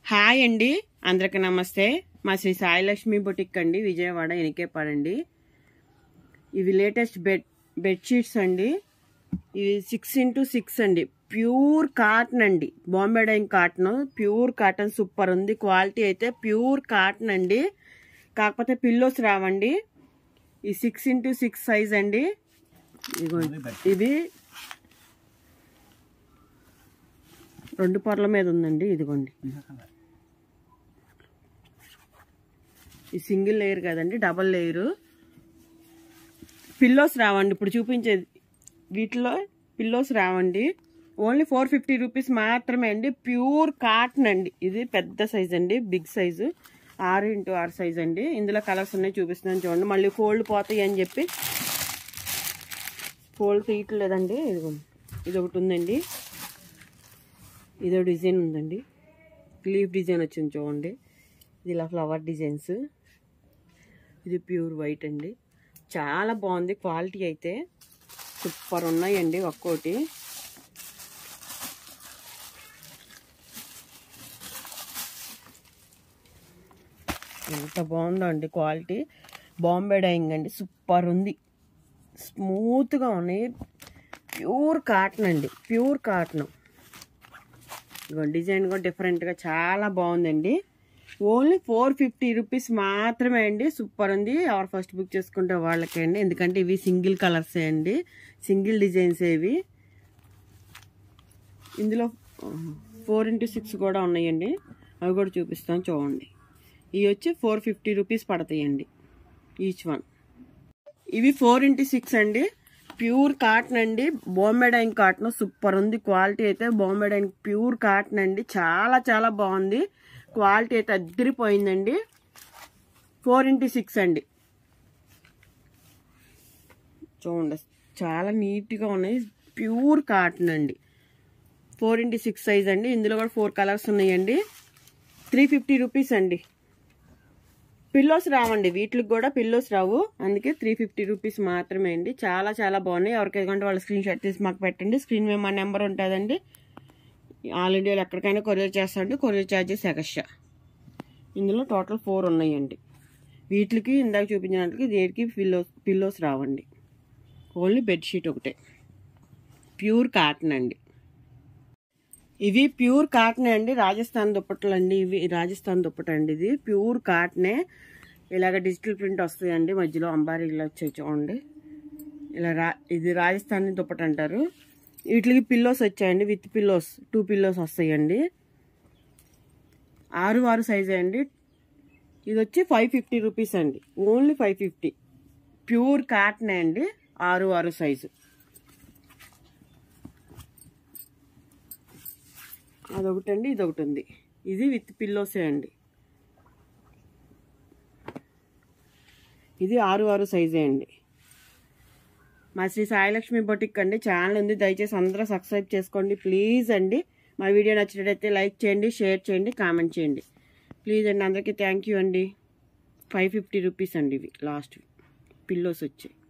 Hi అండి అందరికి నమస్తే మా శ్రీ సాయిలక్ష్మి బొటిక్ అండి విజయవాడ ఎనికేపాడండి ఇవి లేటెస్ట్ బెడ్ బెడ్షీట్స్ అండి ఇవి సిక్స్ ఇంటూ సిక్స్ అండి ప్యూర్ కాటన్ అండి Bombay Dyeing cotton pure cotton super ఉంది క్వాలిటీ అయితే ప్యూర్ కాటన్ అండి కాకపోతే పిల్లోస్ రావండి ఈ సిక్స్ ఇంటూ సిక్స్ సైజ్ అండి ఇదిగోండి. ఇవి రెండు పొరల మీద ఉందండి ఇదిగోండి ఈ సింగిల్ లేయర్ కదండి డబల్ లేయరు పిల్లోస్ రావండి ఇప్పుడు చూపించేది వీటిలో పిల్లోస్ రావండి ఓన్లీ ఫోర్ ఫిఫ్టీ రూపీస్ మాత్రమే అండి ప్యూర్ కాటన్ అండి ఇది పెద్ద సైజ్ అండి బిగ్ సైజు ఆరు ఇంటూ ఆరు సైజ్ అండి ఇందులో కలర్స్ ఉన్నాయి చూపిస్తున్నాను చూడండి మళ్ళీ ఫోల్డ్ పోతాయి అని చెప్పి ఫోల్డ్ తీయట్లేదండి ఇదిగోండి ఇది ఒకటి ఉందండి ఇదో డిజైన్ ఉందండి లీఫ్ డిజైన్ వచ్చింది చూడండి ఇది ఇలా ఫ్లవర్ డిజైన్స్ ఇది ప్యూర్ వైట్ అండి చాలా బాగుంది క్వాలిటీ అయితే సూపర్ ఉన్నాయండి ఒక్కోటి ఎంత బాగుందో అండి క్వాలిటీ బాంబే డైయింగ్ అండి సూపర్ ఉంది స్మూత్గా ఉన్నాయి ప్యూర్ కాటన్ అండి ప్యూర్ కాటన్ ఇగో డిజైన్ కూడా డిఫరెంట్గా చాలా బాగుందండి ఓన్లీ ఫోర్ ఫిఫ్టీ రూపీస్ మాత్రమే అండి సూపర్ ఉంది ఎవరు ఫస్ట్ బుక్ చేసుకుంటే వాళ్ళకే అండి ఎందుకంటే ఇవి సింగిల్ కలర్సే అండి సింగిల్ డిజైన్స్ ఇవి ఇందులో ఫోర్ ఇంటూ సిక్స్ కూడా ఉన్నాయండి అవి కూడా చూపిస్తాను చూడండి ఇవి వచ్చి ఫోర్ ఫిఫ్టీ రూపీస్ పడతాయండి ఈచ్ వన్ ఇవి ఫోర్ ఇంటూ సిక్స్ అండి ప్యూర్ కాటన్ అండి బాంబే డైన్ కాటన్ సూపర్ ఉంది క్వాలిటీ అయితే బాంబే డైన్ ప్యూర్ కాటన్ అండి చాలా చాలా బాగుంది క్వాలిటీ అయితే అద్దరిపోయిందండి ఫోర్ ఇంటూ సిక్స్ అండి చూడండి చాలా నీట్గా ఉన్నాయి ప్యూర్ కాటన్ అండి ఫోర్ ఇంటూ సిక్స్ సైజ్ అండి ఇందులో కూడా ఫోర్ కలర్స్ ఉన్నాయండి త్రీ ఫిఫ్టీ రూపీస్ అండి పిల్లోస్ రావండి వీటికి కూడా పిల్లోస్ రావు అందుకే త్రీ ఫిఫ్టీ రూపీస్ మాత్రమే అండి చాలా చాలా బాగున్నాయి ఎవరికి ఎందుకంటే వాళ్ళ స్క్రీన్ షాట్ తీసి మాకు పెట్టండి స్క్రీన్ మీద మా నెంబర్ ఉంటుందండి ఆల్ ఇండియాలో ఎక్కడికైనా కొరియర్ చేస్తాండి కొరియర్ ఛార్జెస్ ఎగస్ట్రా ఇందులో టోటల్ ఫోర్ ఉన్నాయండి వీటికి ఇందాక చూపించినట్లకి దేనికి పిల్లోస్ పిల్లోస్ రావండి ఓన్లీ బెడ్షీట్ ఒకటే ప్యూర్ కాటన్ అండి ఇవి ప్యూర్ కాటనే అండి రాజస్థాన్ దుప్పట్లు అండి ఇవి రాజస్థాన్ దుప్పట అండి ఇది ప్యూర్ కాటనే ఇలాగ డిజిటల్ ప్రింట్ వస్తాయండి మధ్యలో అంబారీ ఇలా వచ్చాయి చూడండి ఇలా రా ఇది రాజస్థానీ దుప్పట అంటారు వీటికి పిల్లోస్ వచ్చాయండి విత్ పిల్లోస్ టూ పిల్లోస్ వస్తాయండి ఆరు ఆరు సైజ్ అండి ఇది వచ్చి ఫైవ్ ఫిఫ్టీ రూపీస్ అండి ఓన్లీ ఫైవ్ ఫిఫ్టీ ప్యూర్ కాటనే అండి ఆరు ఆరు సైజు అదొకటి అండి ఇది ఒకటి ఉంది ఇది విత్ పిల్లోసే అండి ఇది ఆరు ఆరు సైజే అండి మా శ్రీ సాయిలక్ష్మి బొటిక్ అండి ఛానల్ ఉంది దయచేసి అందరూ సబ్స్క్రైబ్ చేసుకోండి ప్లీజ్ అండి మా వీడియో నచ్చినట్టయితే లైక్ చేయండి షేర్ చేయండి కామెంట్ చేయండి ప్లీజ్ అండి అందరికీ థ్యాంక్ యూ అండి ఫైవ్ ఫిఫ్టీ రూపీస్ అండి ఇవి లాస్ట్ పిల్లోస్ వచ్చాయి